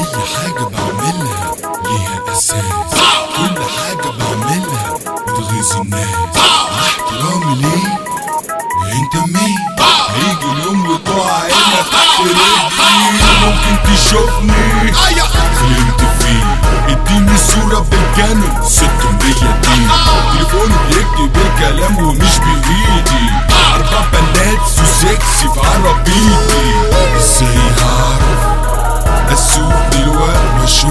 اي حاجة بعملها ليها اساس كل حاجة بعملها بتغيظ الناس مع احترامي ليه انت مين هيجي اليوم وتقع عينك تحت رجلي ممكن تشوفني خلمت فيه اديني صورة بالكامل 600 دي تليفوني بيكتب الكلام ومش بايدي اربع بنات سوسكسي في عربيتي ازاي هعرف اسوق دلوقتي واشوف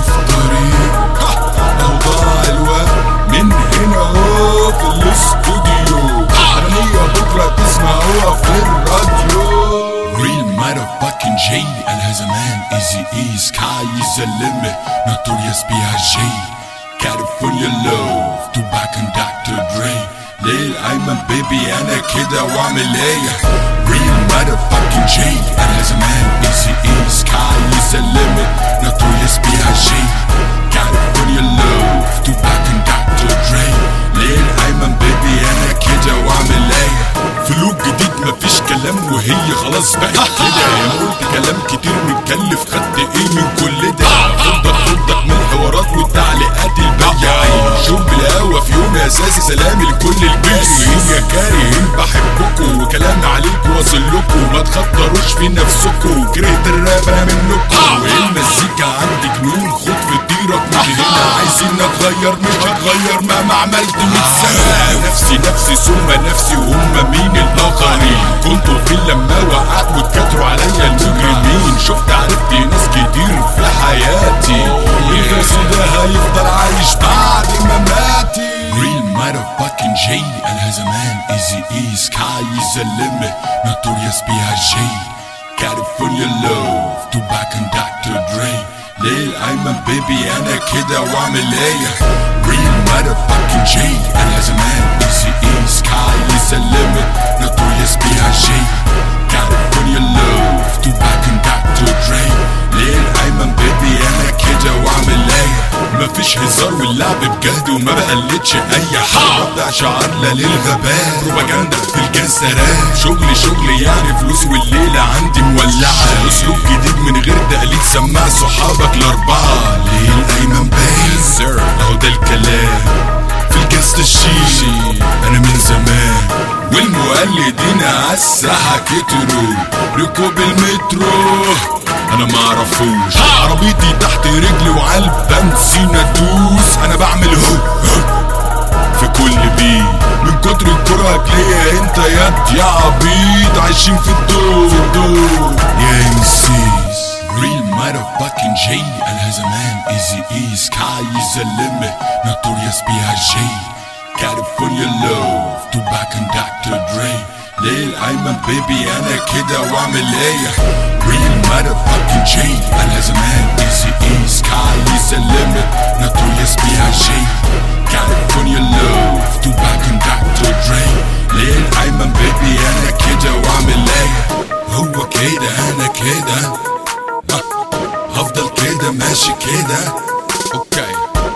طريق اهو ضاع الوقت من هنا اهو في الاستوديو اغنية بكرة تسمعوها في الراديو Real motherfucking J قالها زمان ايزي اي سكاي از الليمت نوتوريوس بي اي جي كاليفورنيا لوف توباك اند دكتور دري ليل ايمن بيبي انا كده واعمل ايه Real motherfucking J قالها زمان ايزي اي سكاي از الليمت نوتوريوس بي اي جي كاليفورنيا لوف توباك اند دكتور دري ليل ايمن بيبي انا كده واعمل ايه فلوق جديد مفيش كلام وهي خلاص بقت كده يا قلت كلام كتير متكلف خدت ايه من كل ده فضك فضك من الحوارات والتعليقات البياعين شوف بالقهوة في يوم اساسي سلامي لكل البيسين يا كارهين بحبكوا وكلام عليكوا واصل لكوا ما تخطروش في نفسكوا كرهت الراب انا منكوا والمزيكا عندي جنون خد في طيرك من هنا عايزين اتغير مش هتغير مهما عملت 100 سنة نفسي نفسي ثم نفسي وهم مين الاخرين كنتوا فين لما وقعت واتكتروا عليا المجرمين شفت عرفت ناس كتير في حياتي الغاز ده هيفضل عايش بعد مماتي Real motherfucking J قالها زمان ايزي اي سكاي از الليمت نوتوريوس بي اي جي كاليفورنيا لوف توباك اند دكتور دري ليل ايمن بيبي انا كده واعمل ايه Real motherfucking J قالها زمان ايزي اي سكاي از الليمت نوتوريوس بي اي جي كاليفورنيا لوف توباك اند دكتور دري ليل ايمن بيبي انا كده واعمل ايه مفيش هزار واللعب بجد وما بقلدش اي حاجه ببدأ شعار لا للغباء بروباجندا في الجسرات شغل شغل يعني فلوس والليله عندي مولعه اسلوب جديد من غير تقليد سمع صحابك الاربعه ليه الايمن باين سير اهو ده الكلام في الجست الشيشي انا من زمان والمقلدين عالساحة كتروا ركوب المترو انا معرفوش عربيتي تحت رجلي وعلى البنزين ادوس انا بعمل هو هو في كل بيت من كتر الكره ليا انت يد يا عبيط عايشين في الدور في الدور يا امسيس Real motherfucking J قالها زمان ايزي اي سكاي از الليمت نوتوريوس بي اي جي كاليفورنيا لوف توباك اند دكتور دري ليل ايمن بيبي انا كده واعمل ايه Real motherfucking J قالها زمان ايزي اي سكاي از الليمت نوتوريوس بي اي جي كاليفورنيا لوف توباك اند دكتور دري ليل ايمن بيبي انا كده واعمل ايه هو كده انا كده ها، هفضل كده ماشي كده اوكي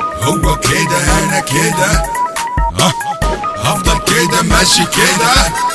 هو كده انا كده ها، هفضل كده ماشي كده